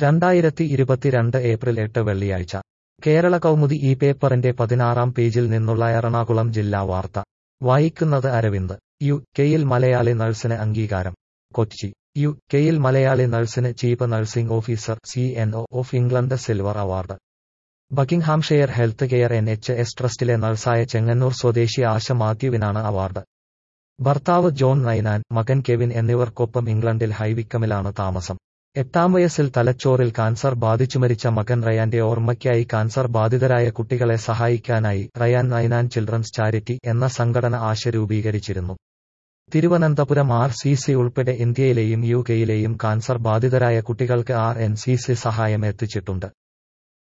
രണ്ടായിരത്തി ഇരുപത്തിരണ്ട് ഏപ്രിൽ എട്ട് വെള്ളിയാഴ്ച കേരള കൗമുദി ഈ പേപ്പറിന്റെ പതിനാറാം പേജിൽ നിന്നുള്ള എറണാകുളം ജില്ലാ വാർത്ത വായിക്കുന്നത് അരവിന്ദ് യു കെയിൽ മലയാളി നഴ്സിന് അംഗീകാരം കൊച്ചി യു കെയിൽ മലയാളി നഴ്സിന് chief nursing officer C N O of England silver award Buckinghamshire health care N H S ട്രസ്റ്റിലെ നഴ്സായ ചെങ്ങന്നൂർ സ്വദേശി ആശ മാത്യുവിനാണ് അവാർഡ് ഭർത്താവ് ജോൺ നൈനാൻ മകൻ കെവിൻ എന്നിവർക്കൊപ്പം ഇംഗ്ലണ്ടിൽ ഹൈവിക്കമിലാണ് താമസം എട്ടാം വയസ്സിൽ തലച്ചോറിൽ കാൻസർ ബാധിച്ചു മരിച്ച മകൻ റയാന്റെ ഓർമ്മയ്ക്കായി കാൻസർ ബാധിതരായ കുട്ടികളെ സഹായിക്കാനായി റയാൻ നൈനാൻ ചിൽഡ്രൻസ് ചാരിറ്റി എന്ന സംഘടന ആശ രൂപീകരിച്ചിരുന്നു തിരുവനന്തപുരം ആർ സി സി ഉൾപ്പെടെ ഇന്ത്യയിലെയും യു കെയിലെയും കാൻസർ ബാധിതരായ കുട്ടികൾക്ക് ആർ എൻ സി സി സഹായം എത്തിച്ചിട്ടുണ്ട്